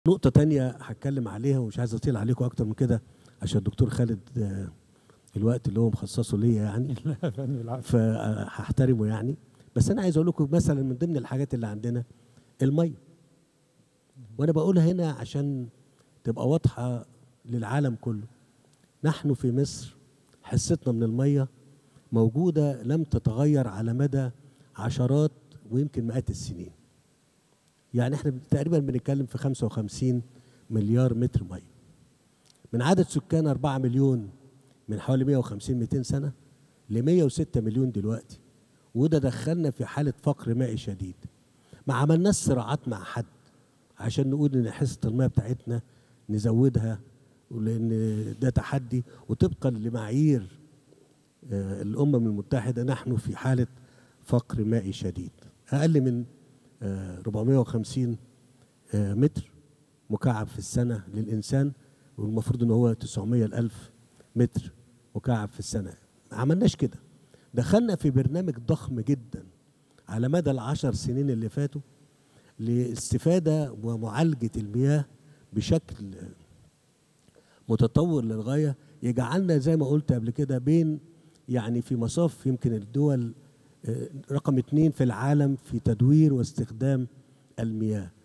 نقطة تانية هتكلم عليها ومش عايز اطيل عليكم اكتر من كده عشان الدكتور خالد آه، الوقت اللي هو مخصصه ليا يعني لا يا فندم العفو فهحترمه يعني بس انا عايز اقول لكم مثلا من ضمن الحاجات اللي عندنا الميه وانا بقولها هنا عشان تبقى واضحه للعالم كله نحن في مصر حصتنا من الميه موجوده لم تتغير على مدى عشرات ويمكن مئات السنين يعني احنا تقريبا بنتكلم في 55 مليار متر ميه من عدد سكان 4 مليون من حوالي 150 200 سنه ل 106 مليون دلوقتي وده دخلنا في حاله فقر مائي شديد ما عملناش صراعات مع حد عشان نقول ان حصه الميه بتاعتنا نزودها ولان ده تحدي وطبقا لمعايير آه، الامم المتحده نحن في حاله فقر مائي شديد اقل من آه، 450 آه، متر مكعب في السنه للانسان والمفروض ان هو 900 الالف متر مكعب في السنه ما عملناش كده دخلنا في برنامج ضخم جدا على مدى العشر سنين اللي فاتوا لاستفادة ومعالجة المياه بشكل متطور للغاية يجعلنا زي ما قلت قبل كده بين يعني في مصاف يمكن الدول آه، رقم اتنين في العالم في تدوير واستخدام المياه